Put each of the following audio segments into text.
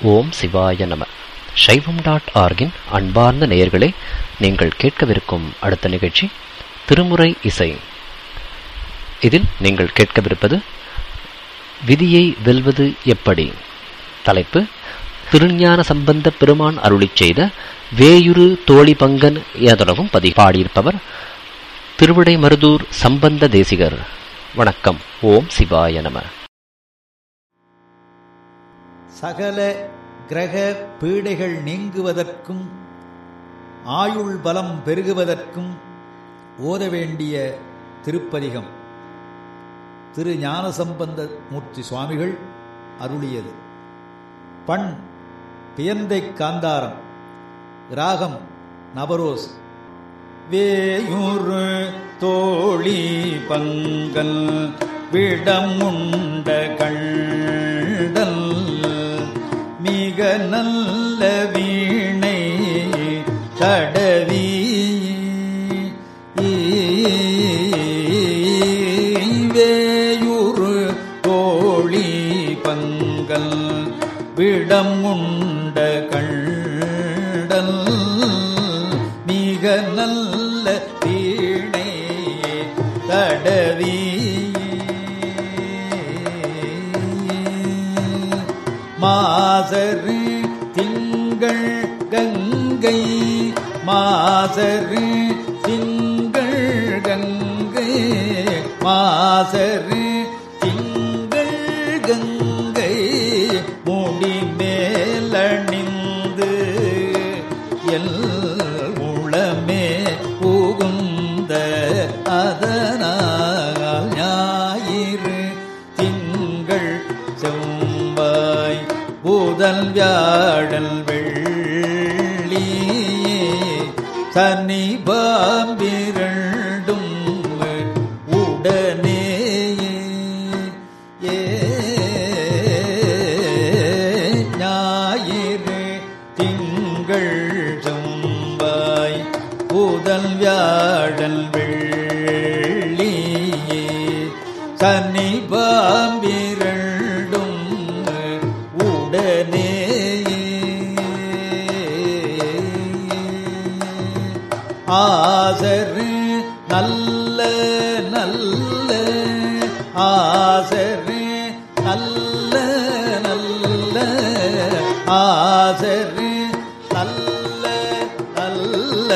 ஓம் சிவாய நம சைவம் டாட் ஆர்கின் அன்பார்ந்த நேயர்களே நீங்கள் கேட்கவிருக்கும் அடுத்த நிகழ்ச்சி திருமுறை இசை இதில் நீங்கள் கேட்கவிருப்பது விதியை வெல்வது எப்படி தலைப்பு திருஞான சம்பந்த பெருமான் அருளிச் செய்த வேயுரு தோழி பங்கன் என தொடங்கும் பதி பாடியிருப்பவர் திருவிடை மருதூர் சம்பந்த தேசிகர் வணக்கம் ஓம் சிவாய நம சகல கிரக பீடைகள் நீங்குவதற்கும் ஆயுள் பலம் பெருகுவதற்கும் ஓத வேண்டிய திருப்பதிகம் திரு ஞானசம்பந்த மூர்த்தி சுவாமிகள் அருளியது பண் பியந்தை காந்தாரம் ராகம் நவரோஸ் வேயுறு தோழி பங்கல் விடம் உண்ட கண்டல் மிக நல்ல வீணை தடவி வேயுறு தோழி பங்கல் விடம் உண்ட கண்டல் மிக நல்ல வீணை தடவி மாசரு திங்கள் கங்கை மாசரு திங்கள் கங்கை மாசரு திங்கள் கங்கை முடி மேலணிந்து எல் உளமே புகுந்த அதனால் ஞாயிறு திங்கள் செவ்வாய் புதல் வியாழல் வெள்ளி சனி பாம்பிரண்டும் உடனே ஏ ஞாயிறு திங்கள் செவ்வாய் புதல் வியாழல் வெள்ளி சனி பாம்பிரண்டும் உடனே ஆசரு நல்ல நல்ல ஆசரு நல்ல நல்ல ஆசரு நல்ல நல்ல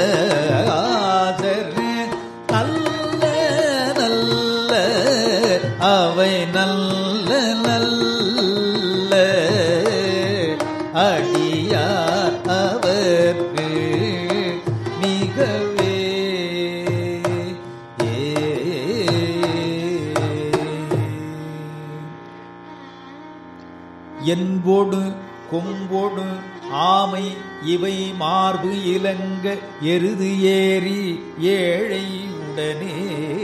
ஆசரு நல்ல நல்ல அவை நல்ல நல்ல அடியார் அவர்க்கு மிகவே என்போடு கொம்போடு ஆமை இவை மார்பு இலங்க எருது ஏறி ஏழை உடனே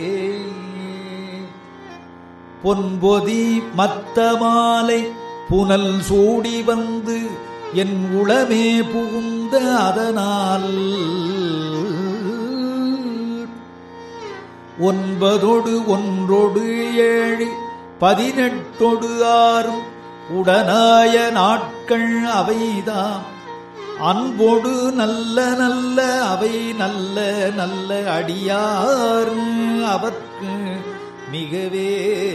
பொன்பொதி மத்த மாலை புனல் சூடி வந்து என் உளமே புகுந்த அதனால் ஒன்பதொடு ஒன்றொடு ஏழு பதினெட்டொடு ஆறும் உடனாய நாட்கள் அவைதாம் அன்போடு நல்ல நல்ல அவை நல்ல நல்ல அடியார் அவர்க்கு மிகவே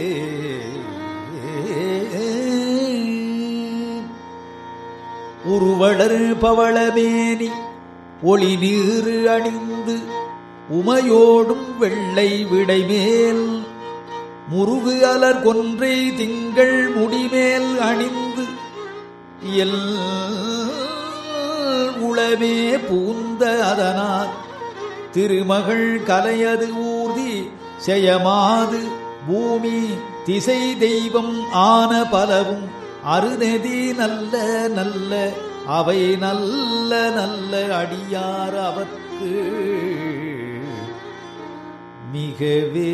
உருவளர் பவளமேனி ஒளி நீரு அணிந்து உமையோடும் வெள்ளை விடைமேல் முருகு அலர் கொன்றை திங்கள் முடிமேல் அணிந்து எல் உளமே பூந்த அதனால் திருமகள் கலையது ஊர்தி செயமாது பூமி திசை தெய்வம் ஆன பலவும் அருநெதி நல்ல நல்ல அவை நல்ல நல்ல அடியார் அவர்க்கு மிகவே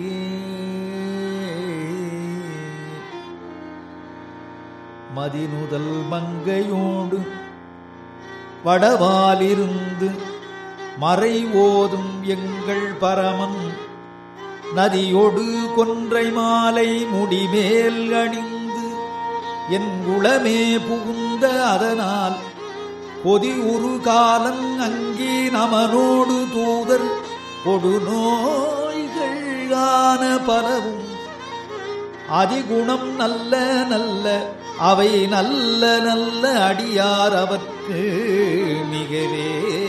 மதினுதல் மங்கையோடு வடவாலிருந்து மறை ஓதும் எங்கள் பரமன் நதியொடு கொன்றை மாலை முடிமேல் அணிந்து என் உளமே புகுந்த அதனால் கொதி ஒரு காலன் அங்கே நமனோடு தூதர் கொடு நோய்கள் ஆன பலவும் அதிகுணம் நல்ல நல்ல அவை நல்ல நல்ல அடியார் அவர்க்கு மிகவே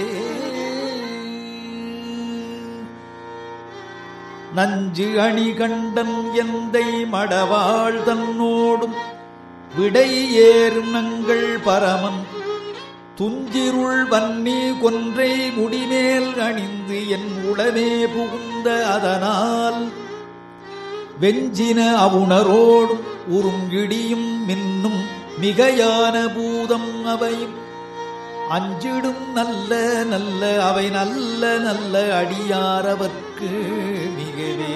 நஞ்சு அணி கண்டன் எந்தை மடவாள் தன்னோடும் விடை ஏறும் நங்கள் பரமன் துஞ்சிருள் வன்னி கொன்றை முடிமேல் அணிந்து என் உளமே புகுந்த அதனால் வெஞ்சின அவுணரோடும் உறுங்கிடியும் மின்னும் மிகையான பூதம் அவையும் அஞ்சிடும் நல்ல நல்ல அவை நல்ல நல்ல அடியாரவர்க்கு மிகவே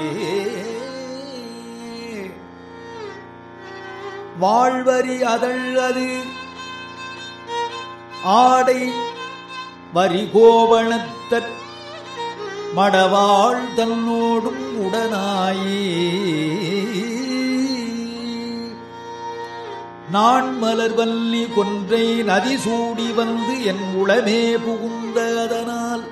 வாழ்வரி அதழ் அது ஆடை வரிகோவணத்தற் மடவாள் தன்னோடும் உடனாயே நான் மலர்வல்லி கொன்றை நதி சூடி வந்து என் உளமே புகுந்த அதனால்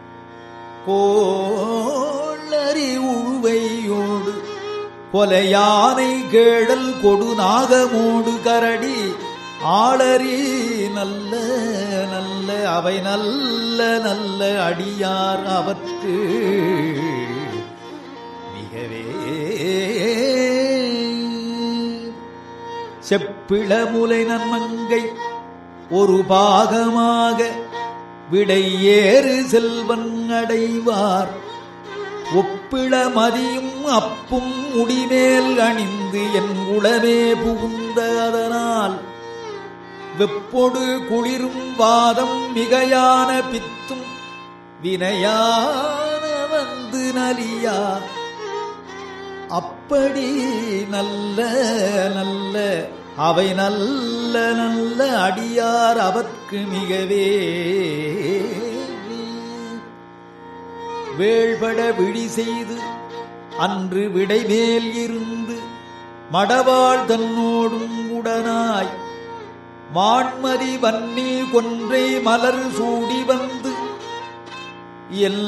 கோளறி உழுவையோடு கொலையானை கேடல் கொடு நாகமோடு கரடி ஆளறி நல்ல நல்ல அவை நல்ல நல்ல அடியார் அவற்கு மிகவே செப்பிளமுலை நன்மங்கை ஒரு பாகமாக விடை ஏறு செல்வன் அடைவார் ஒப்பிள மதியும் அப்பும் முடிமேல் அணிந்து என் உளமே புகுந்த அதனால் வெப்பொடு குளிரும் வாதம் மிகையான பித்தும் வினையான வந்து நலியா அப்படி நல்ல நல்ல அவை நல்ல நல்ல அடியார் அவர்க்கு மிகவே வேள்பட விழி செய்து அன்று விடைமேல் இருந்து மடவாள் தன்னோடும் உடனாய் வான்மதி வன்னி கொன்றை மலர் சூடி வந்து எல்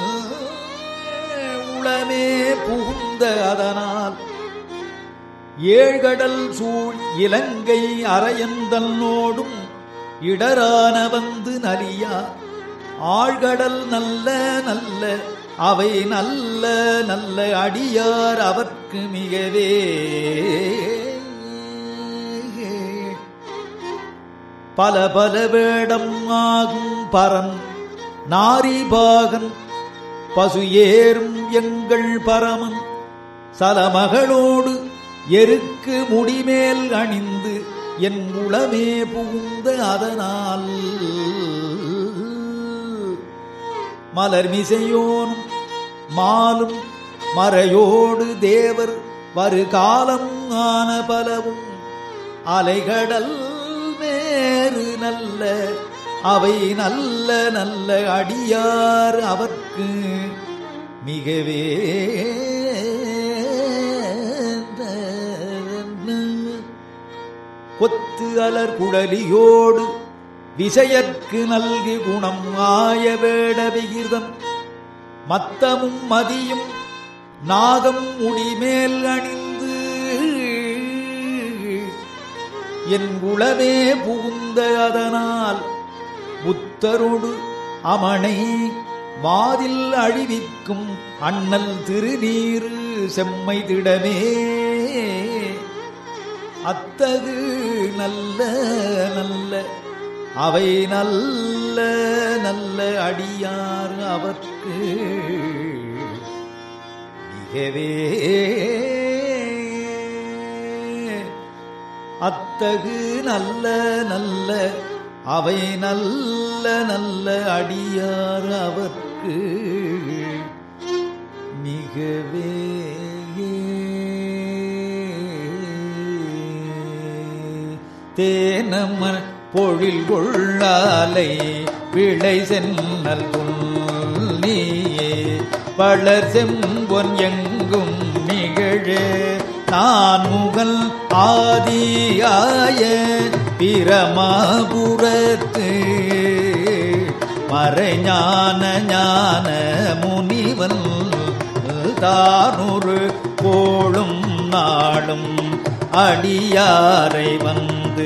உளமே புகுந்த அதனால் ஏழ்கடல் சூழ் இலங்கை அரையந்தன்னோடும் இடரான வந்து நலியா ஆழ்கடல் நல்ல நல்ல அவை நல்ல நல்ல அடியார் அவர்க்கு மிகவே பல பல வேடம் ஆகும் பரன் நாரிபாகன் பசு ஏறும் எங்கள் பரமன் சலமகளோடு எருக்கு முடிமேல் அணிந்து என் உளமே புகுந்த அதனால் மலர் மிசையோனும் மாலும் மறையோடு தேவர் வருகாலம் ஆன பலவும் அலைகடல் மேறு நல்ல அவை நல்ல நல்ல அடியார் அவர்க்கு மிகவே கொத்து அலர் குழலியோடு விசையற்கு நல்கு குணம் ஆய வேட விகிதம் மத்தமும் மதியும் நாகம் முடிமேல் அணிந்து என் குளமே புகுந்த அதனால் புத்தரோடு அமனை வாதில் அழிவிக்கும் அண்ணல் திருநீரு செம்மை திடமே அத்தகு நல்ல நல்ல அவை நல்ல நல்ல அடியார் அவர்க்கு மிகவே அத்தகு நல்ல நல்ல அவை நல்ல நல்ல அடியார் அவர்க்கு மிகவே தேனமன் பொழில் கொள்ளாலை விளை சென்னல் நீயே வளர் செம்பொன் எங்கும் நிகழ நான் முகல் ஆதியாய பிரமாபுரத்து மறைஞான ஞான முனிவன் தானொரு கோளும் நாளும் அடியாரை வந்து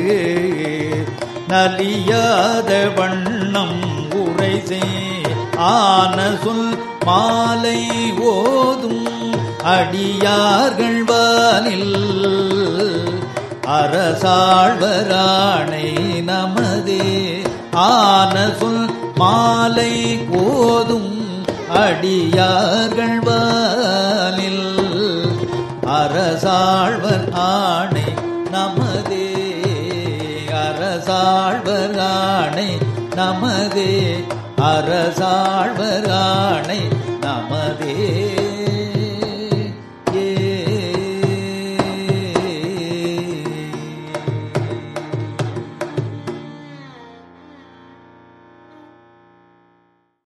நலியாத வண்ணம் உரை செய் ஆன சொல் மாலை ஓதும் அடியார்கள் வானில் அரசாழ்வராணை நமதே ஆன சொல் மாலை ஓதும் அடியார்கள் வானில் அரசாழ்வர் ஆணை நமதே அரசாழ்வர் ஆணை நமதே அரசாழ்வர் ஆணை நமதே